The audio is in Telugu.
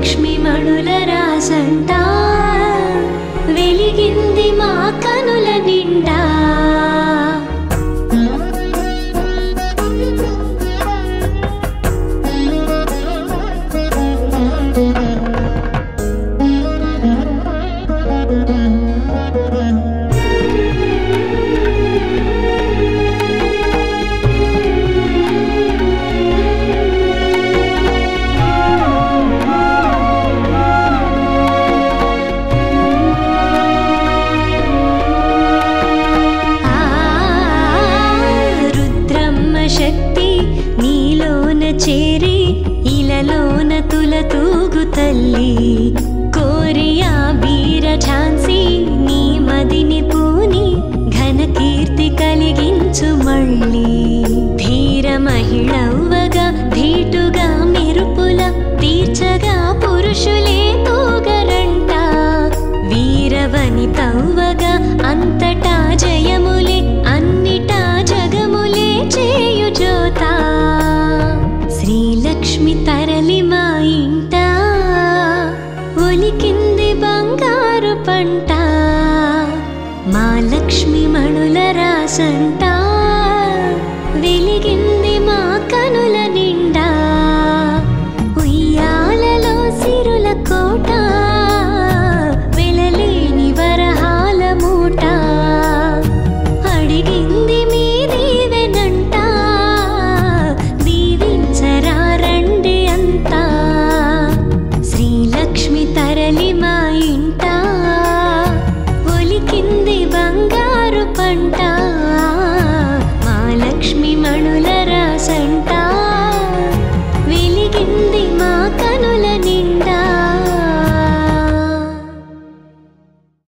లక్ష్మి మణుల రాసంట వెలిగింది మా కనుల నిండా ఆ రుద్రమ్మ శక్తి నీలోన చేరి ఇలలోన తులతూగు తల్లి కోరి ఆ వీర ఝాన్సీ నీ మదిని పూని ఘన కీర్తి కలిగించు మళ్ళీ ధీర మహిళవ్వగా ధీటుగా మెరుపుల తీర్చగా పురుషులే తూగరంట వీరవని తవ్వగా అంతటా జయములే అన్నిటా జగములే చేయు జోత శ్రీలక్ష్మి తరలి మా ఇంట ఒలికింది బంగారు పంట మా లక్ష్మి మణుల రాసంట వెలిగింది మా కనుల నిండా ఉయ్యాలలో సిరుల కోట వెలలేని వరహాల మూట అడిగింది మీ దీవెనంట దీవించరా రండి అంతా శ్రీలక్ష్మి తరలి మా ఇంట ఒలికింది బంగారు పంట మా లక్ష్మి మణుల రాసంట